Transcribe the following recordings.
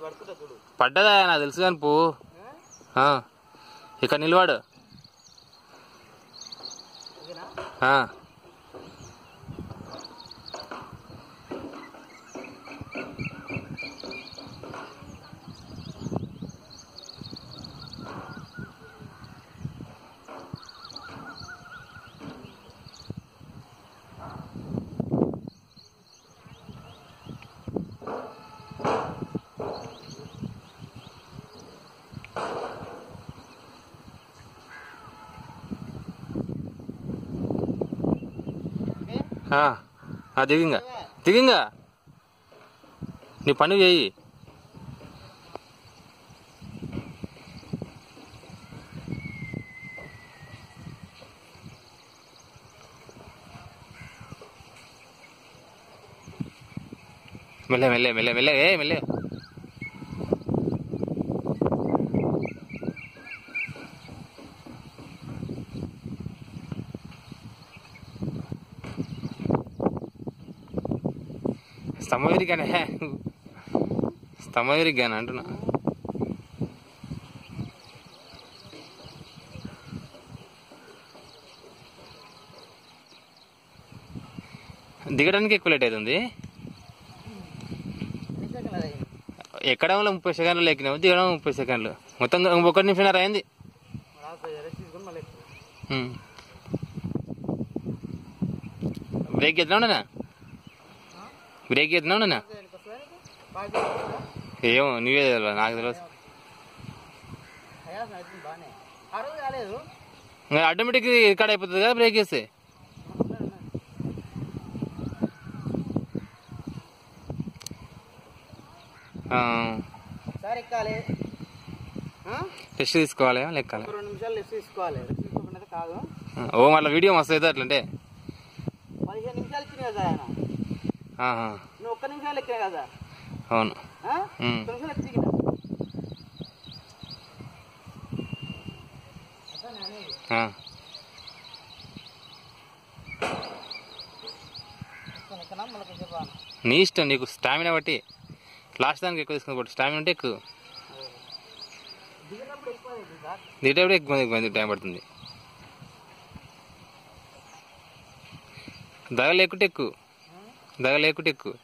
పడుతుంటా చూడు పడ్డదా నాకు తెలుసు కానీ పువ్వు ఆ. ఇక్కడ నిలబడు ఓకేనా ఆ. ఓకే ఆ. ఆ, దిగింగా దిగింగా నీ పని చేయి మెల్లె మెల్లె మెల్లె మెల్లె ఏ మెల్లె స్తంభం విరిగానే స్తంభం విరిగాను అంటున్నా దిగడానికి ఎక్కువ లేట్ అవుతుంది ఎన్ని సెకండ్లు అది ఎక్కడంలో ముప్పై సెకండ్లు ఎక్కినాము దిగడం ముప్పై సెకండ్లు మొత్తం ఒకటి నిమిషం అయింది నాకు రెస్ట్ తీసుకొని మళ్ళీ ఎక్కువ. ఉమ్. బ్రేక్ ఎత్తున్నావునా బ్రేక్ ఎత్తున్నావునా ఓకే, వెనక్కి వస్తుందా నీకు? బాగా వస్తుందా? ఏమో నువ్వే తెలియదు నాకు తెలియదు అయ్యా అవుతుంది బాగానే ఆ రోజు కాలేదు ఇంకా ఆటోమేటిక్ ఇక్కడ అయిపోతుంది కదా బ్రేక్ వేస్తే ఉన్నది, ఉన్నది. ఆ, ఒకసారి ఎక్కాలి ఆ? టెస్ట్ తీసుకోవాలి లెక్కాలి ఒక రెండు నిమిషాలు రెస్ట్ తీసుకోవాలి రెస్ట్ తీసుకోకుండా కాదు ఓ మళ్ళీ వీడియో మస్తు అవుతుంది అట్లంటే పదిహేను నిమిషాలు ఇచ్చినాయి కదా ఆయన ఆహా, నువ్వు ఒక్క నిమిషాలు ఎక్కినా కదా అవును ఆ? ఉమ్. ఒక్క నిమిషాలు ఎక్కి దిగినా అట్లా అనేది ఆ, కొన్ని ఎక్కనా మళ్ళీ కొంచెం బాగా నీ ఇష్టం నీకు స్టామినా బట్టి లాస్ట్ దానికి ఎక్కువ తీసుకుని పట్టు స్టామినా ఉంటే ఎక్కువ దిగినప్పుడు ఎక్కువ అవుతుంది సార్ దిగేటప్పుడు ఎక్కువ ఎక్కువ మంది టైం పడుతుంది దగ లేకుంటే ఎక్కువ దగ లేకుంటే ఎక్కువ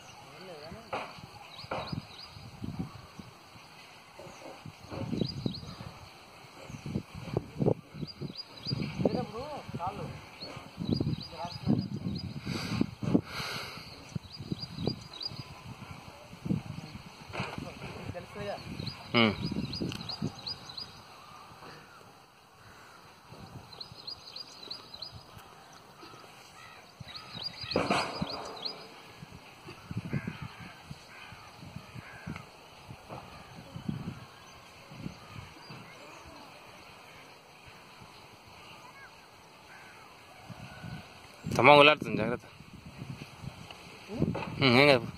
దిగినప్పుడు కాళ్ళు కొంచెం రాస్తున్నాను. తెలుసుగా ఉమ్. తమ్మ ఉలాడుతుంది జాగ్రత్త ఉమ్, ఏం కాదు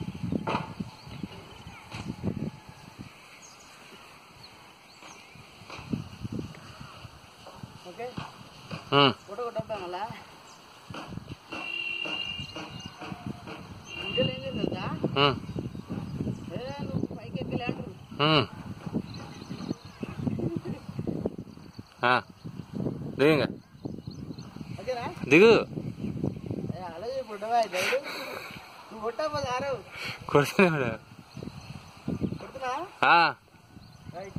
ఓకే ఉమ్, ఫోటో కొట్టా మళ్ళా ఇంట్లో ఏం చేసి తెలుసా ఉమ్, ఏ నువ్వు పైకి ఎక్కలే అంటారు ఉమ్. ఆ, దిగు ఇంకా ఓకేనా దిగు ఏ, అలాగే ఫోటో దేవుడు నువ్వు కొట్టా పది ఆరవు కొడుతున్నాడు కొడుతున్నా ఆ, రైట్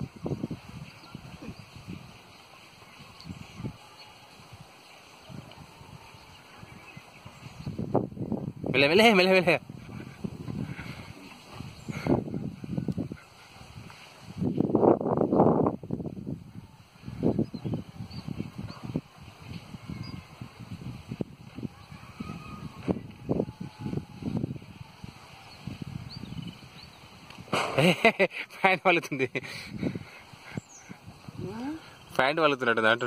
మెల్ల మెల్ల మెల్ల మెల్ల ప్యాంట్ వలుతుంది ప్యాంట్ వలుతున్నట్టు దాంట్లో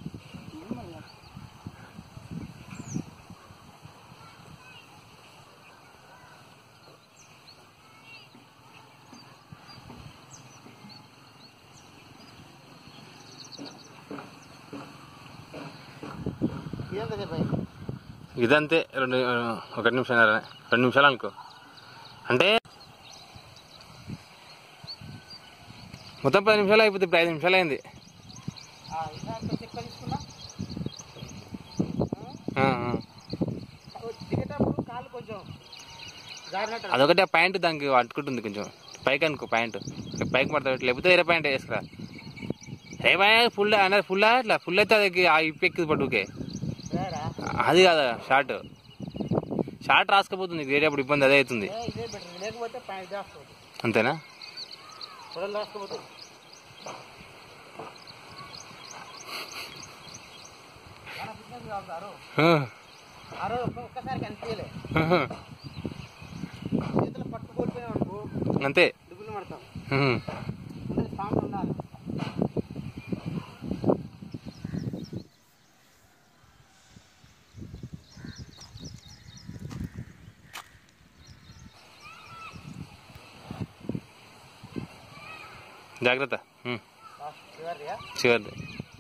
ఇదంతా చెప్పాయి ఇదంతే రెండు ఒకటి నిమిషం రెండు నిమిషాలు అనుకో అంటే మొత్తం పది నిమిషాలు అయిపోతుంది ఇప్పుడు ఐదు నిమిషాలు అయింది ఆ, ఇంకా కొంచెం ఎక్కువ తీసుకున్నా ఆ, ఆ. ఆ, దిగేటప్పుడు కాళ్ళు కొంచెం జారినట్టు అదొకటి ఆ ప్యాంట్ దానికి అట్టుకుంటుంది కొంచెం పైకి అనుకో ప్యాంట్ పైకి పడతావు లేకపోతే వేరే ప్యాంట్ వేసుకురా రేపా ఫుల్ అనేది ఫుల్ ఇట్లా ఫుల్ అయితే అది ఆ ఇప్పు ఎక్కుతుంది పట్టుకే రారా అది కాదా షార్ట్ షార్ట్ రాసుకపోతుంది వేరేప్పుడు ఇబ్బంది అదే అవుతుంది ఏ, ఇదే బెటర్ లేకపోతే ప్యాంట్ చేస్తుంది అంతేనా పొడలు రాసుకోపోతుంది మన ఫిట్నెస్ కాదు ఆ, ఆ రోజు ఒక్క- ఒక్కసారి కనిపించలే ఆహా. చేతులు పట్టు కోల్పోయాం అనుకో అంతే డుబ్బులు పడతాం ఉహు. అందరూ స్ట్రాంగ్ ఉండాలి జాగ్రత్త ఉమ్. చివరిగా చివరిది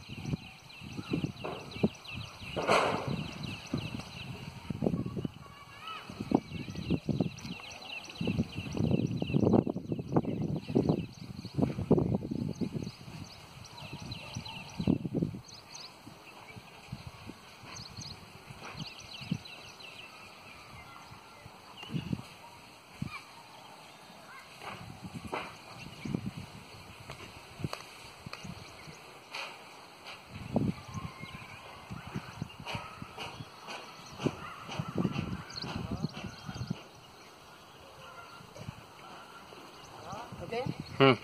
ఓకే ఉమ్.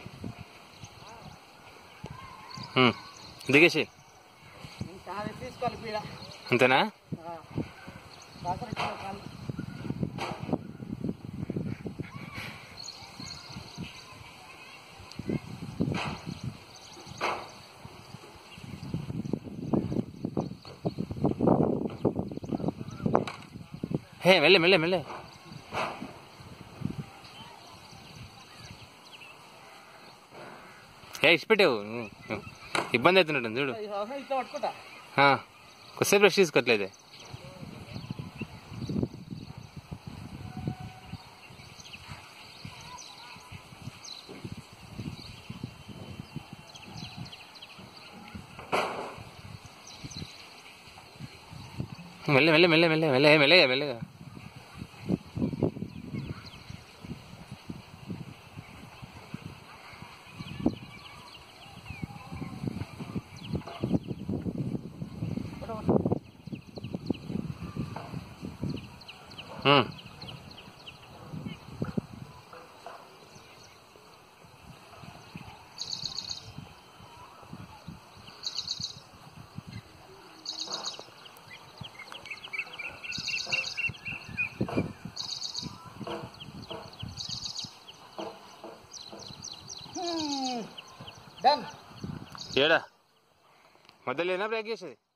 ఉమ్. దిగేసి నేను చాలా తీసుకోవాలి పీడ అంతేనా కాకర కాలు హే మెల్లె మెల్లె మెల్లె ఏ ఇచ్చిపెట్టావు నువ్వు. ఇబ్బంది అవుతున్నట్టు చూడు ఇట్లా పట్టుకుంటా ఆ, కొద్దిసేపు రెస్ట్ తీసుకోవట్లేదే మెల్లె మెల్లె మెల్లె మెల్లె మెల్లె మెల్లెగా మెల్లెగా ఉమ్. డన్ ఏడా మధ్యలో బ్రేక్ చేసేది